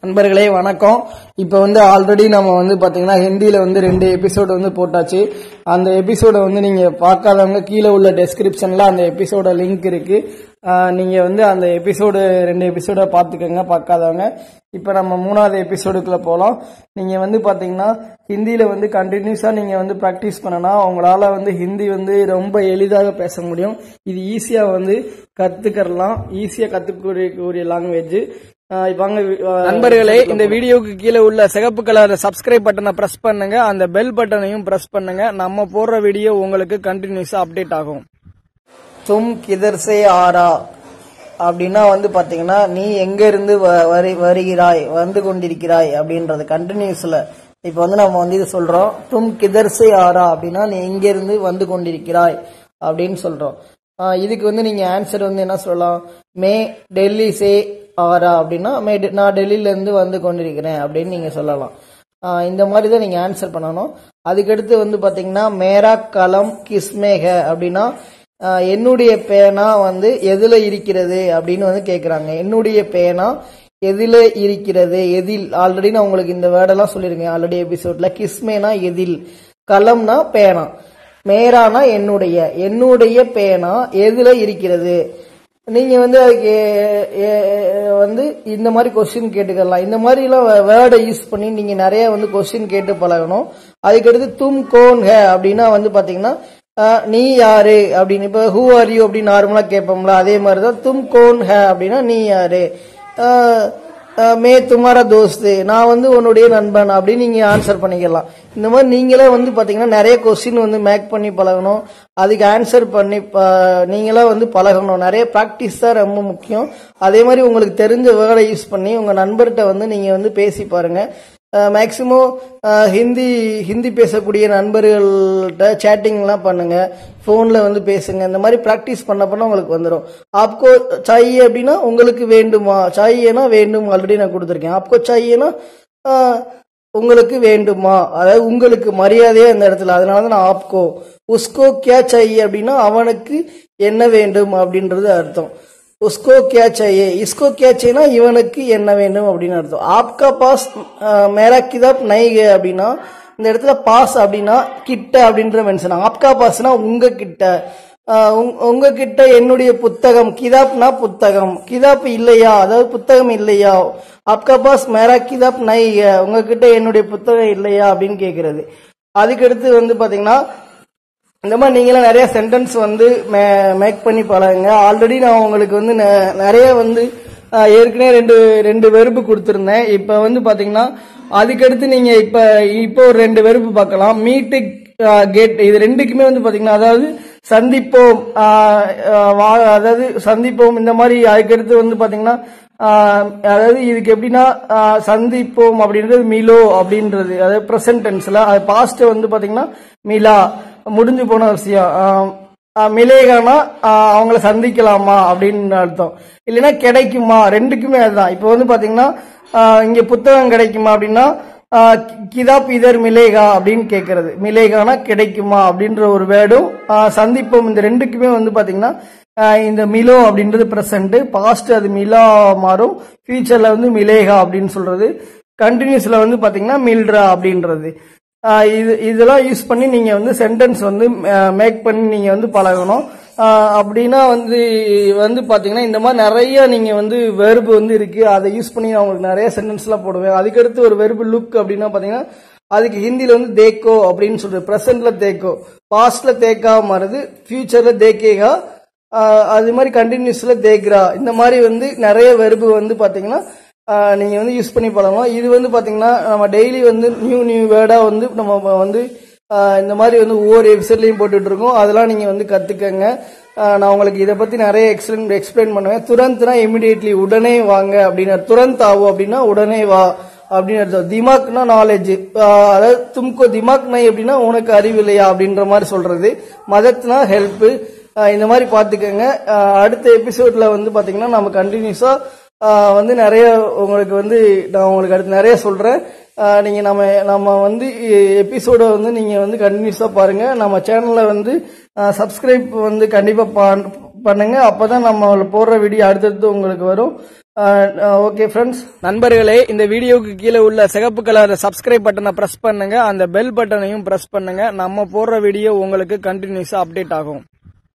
நண்பர்களே வணக்கம் இப்போ வந்து ஆல்ரெடி நம்ம வந்து பாத்தீங்கன்னா ஹிந்தியில வந்து ரெண்டு எபிசோடு வந்து போட்டாச்சு அந்த எபிசோட வந்து நீங்க பார்க்காதவங்க கீழே உள்ள டெஸ்கிரிப்ஷன்ல அந்த எபிசோட லிங்க் இருக்கு ஆஹ் நீங்க வந்து அந்த எபிசோடு ரெண்டு எபிசோட பாத்துக்கோங்க பார்க்காதவங்க இப்போ நம்ம மூணாவது எபிசோடுக்குள்ள போகலாம் நீங்க வந்து பாத்தீங்கன்னா ஹிந்தியில வந்து கண்டினியூஸா நீங்க வந்து ப்ராக்டிஸ் பண்ணனா உங்களால வந்து ஹிந்தி வந்து ரொம்ப எளிதாக பேச முடியும் இது ஈஸியா வந்து கத்துக்கலாம் ஈஸியா கத்துக்கூடிய லாங்குவேஜ் வாங்க அஹ், நண்பர்களே இந்த வீடியோவுக்கு கீழே உள்ள சிகப்பு கலர் சப்ஸ்கிரைப் பட்டனை பிரஸ் பண்ணுங்க அந்த பெல் பட்டனையும் பிரஸ் பண்ணுங்க நம்ம போடுற வீடியோ உங்களுக்கு கண்டினியூஸா அப்டேட் ஆகும் தும் கிதர் சே ஆரா அப்படின்னா வந்து பாத்தீங்கன்னா நீ எங்க இருந்து வ- வரு- வருகிறாய் வந்து கொண்டிருக்கிறாய் அப்படின்றது கண்டினியூஸ்ல இப்ப வந்து நம்ம வந்து இது சொல்றோம் தும் கிதர் சே ஆரா அப்படின்னா நீ எங்க இருந்து வந்து கொண்டிருக்கிறாய் அப்படின்னு சொல்றோம் ஆஹ் இதுக்கு வந்து நீங்க ஆன்சர் வந்து என்ன சொல்லலாம் மே டெல்லி சே ஆரா அப்படின்னா மே டெ- நான் டெல்லியில இருந்து வந்து கொண்டிருக்கிறேன் அப்படின்னு நீங்க சொல்லலாம் ஆஹ் இந்த மாதிரி தான் நீங்க ஆன்சர் பண்ணணும் அதுக்கடுத்து வந்து பாத்தீங்கன்னா மேரா கலம் கிஸ்மேக அப்படின்னா ஆஹ் என்னுடைய பேனா வந்து எதுல இருக்கிறது அப்படின்னு வந்து கேக்குறாங்க என்னுடைய பேனா எதில இருக்கிறது எதில் ஆல்ரெடி நான் உங்களுக்கு இந்த வேர்டெல்லாம் சொல்லியிருக்கேன் ஆல்ரெடி எபிசோட்ல கிஸ்மேனா எதில் கலம்னா பேனா மேரானா என்னுடைய என்னுடைய பேனா எதுல இருக்கிறது நீங்க வந்து அதுக்கு எ- எ- வந்து இந்த மாதிரி கொஸ்டின் கேட்டுக்கலாம் இந்த மாதிரி எல்லாம் வேர்டை யூஸ் பண்ணி நீங்க நிறைய வந்து கொஸ்டின் கேட்டு பழகணும் அதுக்கடுத்து தும் கோன் ஹே அப்படின்னா வந்து பாத்தீங்கன்னா அஹ், நீ யாரு அப்படின்னு இப்ப ஹூ ஆர் யூ அப்படின்னு நார்மலா கேட்போம்ல அதே மாதிரிதான் தும் கோன் ஹே அப்படின்னா நீ யாரு அஹ், அஹ், மே துமாரா தோஸ்து நான் வந்து உன்னுடைய நண்பன் அப்படின்னு நீங்க ஆன்சர் பண்ணிக்கலாம் இந்த மாதிரி நீங்களே வந்து பாத்தீங்கன்னா நிறைய கொஸ்டின் வந்து மேக் பண்ணி பழகணும் அதுக்கு ஆன்சர் பண்ணி ப- நீங்களே வந்து பழகணும் நிறைய ப்ராக்டிஸ் தான் ரொம்ப முக்கியம் அதே மாதிரி உங்களுக்கு தெரிஞ்ச வேர்டை யூஸ் பண்ணி உங்க நண்பர்கிட்ட வந்து நீங்க வந்து பேசி பாருங்க மேக்சிமம் ஹிந்தி ஹிந்தி பேசக்கூடிய நண்பர்கள்ட்ட சேட்டிங்லாம் பண்ணுங்க ஃபோனில் வந்து பேசுங்க இந்த மாதிரி ப்ராக்டிஸ் பண்ண பண்ண உங்களுக்கு வந்துடும் ஆப்கோ சாய் அப்படின்னா உங்களுக்கு வேண்டுமா சாயினா வேண்டும் ஆல்ரெடி நான் கொடுத்துருக்கேன் ஆப்கோ சாயினா உங்களுக்கு வேண்டுமா அதாவது உங்களுக்கு மரியாதையா இந்த இடத்துல அதனால தான் நான் ஆப்கோ உஸ்கோ கியா சாய் அப்படின்னா அவனுக்கு என்ன வேண்டும் அப்படின்றது அர்த்தம் உஸ்கோ கியா चाहिए इसको क्या चाहिए இவனுக்கு என்ன வேண்டும் அப்படின்னு அர்த்தம் ஆப்கா பாஸ் மேரா கிதாப் நை கே அப்படின்னா இந்த இடத்துல பாஸ் அப்படின்னா கிட்ட அப்படின்ற மென்ஷன் ஆப்கா பாஸ்னா உங்க கிட்ட அஹ், உங்க- உங்க கிட்ட என்னுடைய புத்தகம் கிதாப்னா புத்தகம் கிதாப் இல்லையா அதாவது புத்தகம் இல்லையா ஆப்கா பாஸ் மேரா கிதாப் நை கே உங்ககிட்ட என்னுடைய புத்தகம் இல்லையா அப்படின்னு கேக்குறது அதுக்கடுத்து வந்து பாத்தீங்கன்னா இந்த மாதிரி நீங்களும் நிறைய சென்டென்ஸ் வந்து மேக் பண்ணி பழகுங்க ஆல்ரெடி நான் உங்களுக்கு வந்து நெ- நிறைய வந்து ஆஹ், ஏற்கனவே ரெண்டு ரெண்டு வெறுப்பு கொடுத்துருந்தேன் இப்ப வந்து பாத்தீங்கன்னா அதுக்கடுத்து நீங்க இப்ப இப்போ ஒரு ரெண்டு வெறுப்பு பார்க்கலாம் மீட்டு கேட் இது ரெண்டுக்குமே வந்து பாத்தீங்கன்னா அதாவது சந்திப்போம் ஆஹ், ஆஹ், வா- அதாவது சந்திப்போம் இந்த மாதிரி அதுக்கடுத்து வந்து பாத்தீங்கன்னா ஆஹ், அதாவது இதுக்கு எப்படின்னா ஆஹ், சந்திப்போம் அப்படின்றது மிலோ அப்படின்றது அதாவது பிரசன்ட் டென்ஸ்ல அது பாஸ்ட் வந்து பாத்தீங்கன்னா மிலா முடிஞ்சு போன விஷயம் ஆஹ், ஆஹ், மிலேகானா ஆஹ், அவங்கள சந்திக்கலாமா அப்படின்னு அர்த்தம் இல்லைன்னா கிடைக்குமா ரெண்டுக்குமே அதுதான் இப்போ வந்து பாத்தீங்கன்னா ஆஹ், இங்க புத்தகம் கிடைக்குமா அப்படின்னா ஆஹ், கி- கிதாப் இதர் மிலேகா அப்படின்னு கேட்கறது மிலேகானா கிடைக்குமா அப்படின்ற ஒரு வேர்டும் சந்திப்போம் இந்த ரெண்டுக்குமே வந்து பாத்தீங்கன்னா ஆஹ், இந்த மிலோ அப்படின்றது பிரசன்ட் பாஸ்ட் அது மிலா மாறும் ஃபியூச்சர்ல வந்து மிலேகா அப்படின்னு சொல்றது கண்டினியூஸ்ல வந்து பாத்தீங்கன்னா மில்ட்ரா அப்படின்றது ஆஹ் இது இதெல்லாம் யூஸ் பண்ணி நீங்க வந்து சென்டென்ஸ் வந்து மேக் பண்ணி நீங்க வந்து பழகணும் ஆஹ் அப்படின்னா வந்து வந்து பாத்தீங்கன்னா இந்த மாதிரி நிறைய நீங்க வந்து வெர்பு வந்து இருக்கு அதை யூஸ் பண்ணி நான் உங்களுக்கு நிறைய சென்டென்ஸ் எல்லாம் போடுவேன் அதுக்கடுத்து ஒரு வெர்பு லுக் அப்படின்னா பாத்தீங்கன்னா அதுக்கு ஹிந்தில வந்து தேக்கோ அப்படின்னு சொல்றது பிரசன்ட்ல தேக்கோ பாஸ்ட்ல தேக்கா மாறுது ஃபியூச்சர்ல தேக்கேகா ஆஹ் அது மாதிரி கண்டினியூஸ்ல தேக்ரா இந்த மாதிரி வந்து நிறைய வெர்பு வந்து பாத்தீங்கன்னா ஆஹ் நீங்க வந்து யூஸ் பண்ணி பழகலாம் இது வந்து பாத்தீங்கன்னா நம்ம டெய்லி வந்து நியூ நியூ வேர்டா வந்து நம்ம வந்து ஆஹ் இந்த மாதிரி வந்து ஒவ்வொரு எபிசோட்லயும் போட்டுட்டு இருக்கோம் அதெல்லாம் நீங்க வந்து கத்துக்கங்க ஆஹ் நான் உங்களுக்கு இதை பத்தி நிறைய எக்ஸ்பிளைன் எக்ஸ்பிளைன் பண்ணுவேன் துரந்த்னா இமிடியேட்லி உடனே வாங்க அப்படின்னு துரந்த் ஆகும் அப்படின்னா உடனே வா அப்படின்னு அர்த்தம் திமாக்னா நாலேஜ் அதாவது தும்கோ திமாக் நை அப்படின்னா உனக்கு அறிவு இல்லையா அப்படின்ற மாதிரி சொல்றது மதத்னா ஹெல்ப் இந்த மாதிரி பாத்துக்கோங்க ஆஹ் அடுத்த எபிசோட்ல வந்து பாத்தீங்கன்னா நம்ம கண்டினியூஸா வந்து நிறைய உங்களுக்கு வந்து நான் உங்களுக்கு அடுத்து நிறைய சொல்றேன் ஆஹ் நீங்க நம்ம நம்ம வந்து எபிசோட வந்து நீங்க வந்து கண்டினியூஸா பாருங்க நம்ம சேனல்ல வந்து சப்ஸ்கிரைப் வந்து கண்டிப்பா பண்- பண்ணுங்க அப்பதான் நம்ம போடுற வீடியோ அடுத்தடுத்து உங்களுக்கு வரும் ஓகே ஃப்ரெண்ட்ஸ் நண்பர்களே இந்த வீடியோவுக்கு கீழே உள்ள சிகப்பு கலர் சப்ஸ்கிரைப் பட்டனை பிரஸ் பண்ணுங்க அந்த பெல் பட்டனையும் பிரஸ் பண்ணுங்க நம்ம போடுற வீடியோ உங்களுக்கு கண்டினியூஸா அப்டேட் ஆகும்